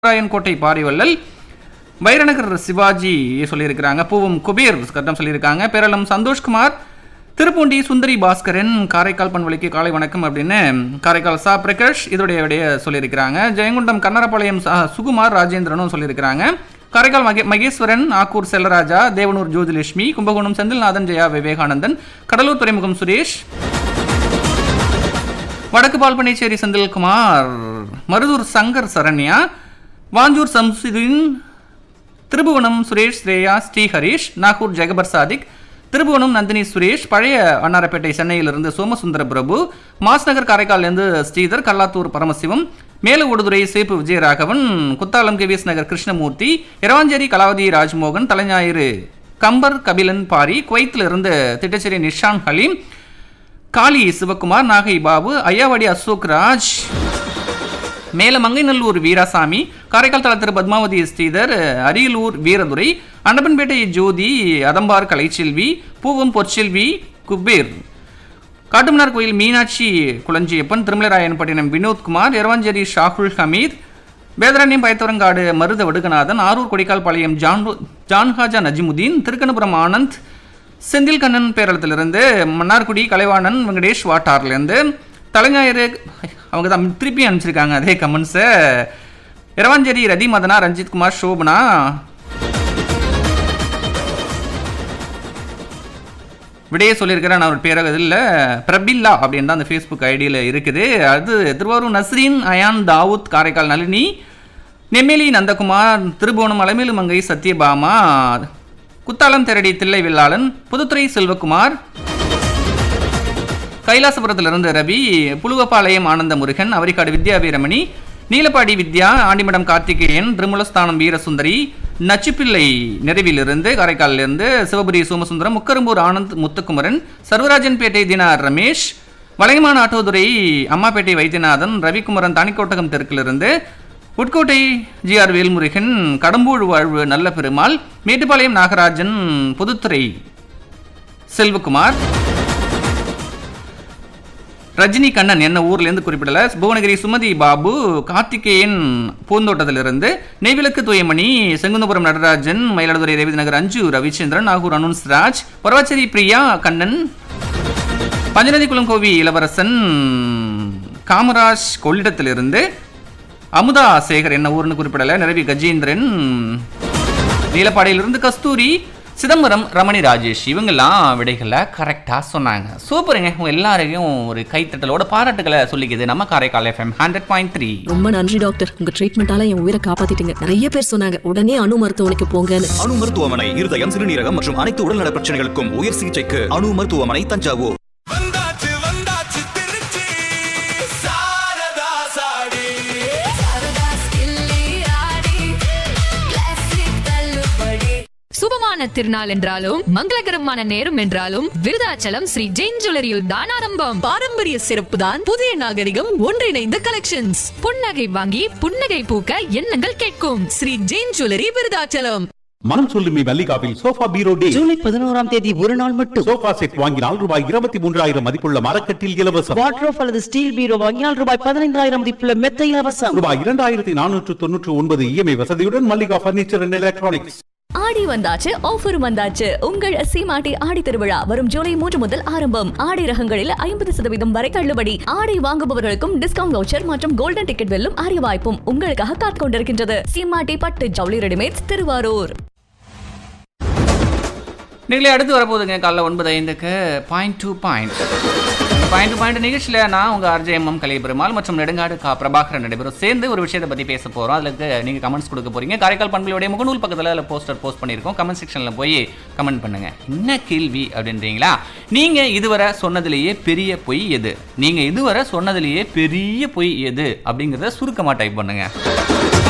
ராயன்கோட்டை பாரிவள்ளல் வைரநகர் சிவாஜி சொல்லியிருக்கிறாங்க பூவம் குபேர் கட்டம் சொல்லியிருக்காங்க பேரளம் சந்தோஷ்குமார் திருப்பூண்டி சுந்தரி பாஸ்கரன் காரைக்கால் பண்பலைக்கு காலை வணக்கம் அப்படின்னு காரைக்கால் சா பிரகாஷ் இதோடைய விடைய சொல்லியிருக்கிறாங்க ஜெயங்குண்டம் கன்னரபாளையம் சா- சுகுமார் ராஜேந்திரனும் சொல்லியிருக்கிறாங்க காரைக்கால் மகே மகேஸ்வரன் ஆக்கூர் செல்லராஜா தேவனூர் ஜோதிலட்சுமி கும்பகோணம் செந்தில்நாதன் ஜெயா விவேகானந்தன் கடலூர் துறைமுகம் சுரேஷ் வடக்கு பால்பனைச்சேரி செந்தில்குமார் மருதூர் சங்கர் சரண்யா வாஞ்சூர் சம்சுதீன் திருபுவனம் சுரேஷ் ஸ்ரேயா ஸ்ரீ ஹரீஷ் நாகூர் ஜெகபர் சாதிக் திருபுவனம் நந்தினி சுரேஷ் பழைய அன்னாரப்பேட்டை சென்னையிலிருந்து சோமசுந்தர பிரபு மாஸ்நகர் காரைக்கால்லேருந்து ஸ்ரீதர் கல்லாத்தூர் பரமசிவம் மேல ஒடுதுறை சேப்பு விஜயராகவன் குத்தாலம் கேவிஎஸ் நகர் கிருஷ்ணமூர்த்தி இரவாஞ்சேரி கலாவதி ராஜ்மோகன் தலைஞாயிறு கம்பர் கபிலன் பாரி குவைத்திலிருந்து திட்டச்சேரி நிஷான் ஹலீம் காளி சிவகுமார் நாகை பாபு ஐயாவாடி அசோக் ராஜ் மேல மங்கைநல்லூர் வீராசாமி காரைக்கால் தள திரு பத்மாவதி ஸ்ரீதர் அரியலூர் வீரதுரை அண்டப்பன்பேட்டை ஜோதி அதம்பார் கலைச்செல்வி பூவம் பொற்செல்வி குபேர் காட்டுமன்னார் கோயில் மீனாட்சி குளஞ்சியப்பன் திருமலராயன்பட்டினம் வினோத்குமார் எரவாஞ்சேரி ஷாகுல் ஹமீத் வேதரண்யம் பயத்தவரங்காடு மருத வடுகநாதன் ஆரூர் கொடிக்கால் பாளையம் ஜான் ஜான்ஹாஜா நஜிமுதீன் திருக்கணபுரம் ஆனந்த் செந்தில் கண்ணன் பேரளத்திலிருந்து மன்னார்குடி கலைவாணன் வெங்கடேஷ் வாட்டார்லேருந்து தலைஞாயிறு அவங்க தான் திருப்பி அனுப்பிச்சிருக்காங்க அதே கமெண்ட்ஸை இரவாஞ்சேரி ரதி மதனா ரஞ்சித் குமார் சோபனா விடையே சொல்லியிருக்கிறேன் நான் ஒரு பேராக இதில் பிரபில்லா அப்படின்னு தான் அந்த ஃபேஸ்புக் ஐடியில் இருக்குது அது திருவாரூர் நஸ்ரீன் அயான் தாவூத் காரைக்கால் நளினி நெம்மேலி நந்தகுமார் திருபுவனம் அலமேலு மங்கை சத்யபாமா குத்தாலம் திரடி தில்லை வில்லாளன் புதுத்துறை செல்வகுமார் கைலாசபுரத்திலிருந்து ரவி புலுவப்பாளையம் ஆனந்த முருகன் அவரிக்காடு வித்யா வீரமணி நீலப்பாடி வித்யா ஆண்டிமடம் கார்த்திகேயன் திருமுலஸ்தானம் வீரசுந்தரி நச்சுப்பிள்ளை நிறைவிலிருந்து காரைக்காலிலிருந்து சிவபுரி சோமசுந்தரம் முக்கரும்பூர் ஆனந்த் முத்துக்குமரன் சர்வராஜன்பேட்டை தினார் ரமேஷ் வளையமான ஆட்டோதுரை அம்மாப்பேட்டை வைத்தியநாதன் ரவிக்குமரன் தானிக்கோட்டகம் தெற்கிலிருந்து உட்கோட்டை ஜிஆர் வேல்முருகன் கடம்பூர் வாழ்வு நல்ல பெருமாள் மேட்டுப்பாளையம் நாகராஜன் புதுத்துறை செல்வகுமார் ரஜினி கண்ணன் என்ன ஊர்ல இருந்து குறிப்பிடல புவனகிரி சுமதி பாபு கார்த்திகேயன் பூந்தோட்டத்திலிருந்து நெய்விளக்கு தூயமணி செங்குந்தபுரம் நடராஜன் மயிலாடுதுறை ரேவதி நகர் அஞ்சு ரவிச்சந்திரன் நாகூர் அனுன்ஸ் ராஜ் பரவாச்சேரி பிரியா கண்ணன் பஞ்சநதி குளங்கோவி இளவரசன் காமராஜ் கொள்ளிடத்திலிருந்து அமுதா சேகர் என்ன ஊர்னு குறிப்பிடல நிரவி கஜேந்திரன் நீலப்பாடையிலிருந்து கஸ்தூரி சிதம்பரம் ரமணி ராஜேஷ் இவங்கெல்லாம் விடைகளை கரெக்டாக சொன்னாங்க சூப்பருங்க உங்க எல்லாரையும் ஒரு கைத்தட்டலோட பாராட்டுகளை சொல்லிக்குது நம்ம Karaikal FM hundred point three ரொம்ப நன்றி டாக்டர் உங்க ட்ரீட்மெண்டால என் உயிரை காப்பாத்திட்டீங்க நிறைய பேர் சொன்னாங்க உடனே அணு மருத்துவமனைக்கு போங்கன்னு அணு மருத்துவமனை இருதயம் சிறுநீரகம் மற்றும் அனைத்து உடல்நல பிரச்சனைகளுக்கும் உயர் சிகிச்சைக்கு அணு மருத்துவமனை தஞ்சாவூர் வந்தாச்சு வந்தாச்சு திருச்சி சாரதா சாடி சுபமான திருநாள் என்றாலும் மங்களகரமான நேரம் என்றாலும் விருதாச்சலம் ஸ்ரீ ஜெயின் ஜுவல்லரியில் தான் ஆரம்பம் பாரம்பரிய சிறப்பு தான் புதிய நாகரிகம் ஒன்றிணைந்த கலெக்ஷன்ஸ் புன்னகை வாங்கி புன்னகை பூக்க எண்ணங்கள் கேட்கும் ஸ்ரீ ஜெயின் ஜுவல்லரி விருதாச்சலம் மனம் சொல்லுமே மல்லிகாவில் சோஃபா பீரோ டே ஜூலை பதினோராம் தேதி ஒரு நாள் மட்டும் சோஃபா செட் வாங்கினால் ரூபாய் இருபத்தி மூன்றாயிரம் மதிப்புள்ள மரக்கட்டில் இலவசம் வாட்ரோஃப் அல்லது ஸ்டீல் பீரோ வாங்கினால் ரூபாய் பதினைந்தாயிரம் மதிப்புள்ள மெத்த இலவசம் ரூபாய் இரண்டாயிரத்தி நானூற்று தொன்னூற்று ஒன்பது இஎம்ஐ வசதியுடன் மல்லிகா பர்னிச்சர் அண்ட் எலக்ட்ரானிக்ஸ் ஆடி வந்தாச்சு ஆஃபர் வந்தாச்சு உங்கள் சீமாட்டி ஆடி திருவிழா வரும் ஜூலை மூன்று முதல் ஆரம்பம் ஆடை ரகங்களில் ஐம்பது சதவீதம் வரை தள்ளுபடி ஆடை வாங்குபவர்களுக்கும் டிஸ்கவுண்ட் வவுச்சர் மற்றும் கோல்டன் டிக்கெட் வெல்லும் அரிய வாய்ப்பும் உங்களுக்காக காத்துக் கொண்டிருக்கின்றது சீமாட்டி பட்டு ஜவுளி ரெடிமேட்ஸ் திருவாரூர் நீங்களே அடுத்து வரப்போகுதுங்க காலைல ஒன்பது ஐந்துக்கு point to point point to point நிகழ்ச்சியில் நான் உங்கள் ஆர்ஜேஎம்எம் கலைபெருமாள் மற்றும் நெடுங்காடு கா பிரபாகரன் நடைபெறும் சேர்ந்து ஒரு விஷயத்தை பற்றி பேச போகிறோம் அதுக்கு நீங்கள் கமெண்ட்ஸ் கொடுக்க போகிறீங்க காரைக்கால் பண்புகளுடைய முகநூல் பக்கத்தில் அதில் போஸ்டர் போஸ்ட் பண்ணியிருக்கோம் கமெண்ட் செக்ஷனில் போய் கமெண்ட் பண்ணுங்கள் என்ன கேள்வி அப்படின்றீங்களா நீங்கள் இதுவரை சொன்னதுலேயே பெரிய பொய் எது நீங்கள் இதுவரை சொன்னதுலேயே பெரிய பொய் எது அப்படிங்கிறத சுருக்கமாக டைப் பண்ணுங்கள்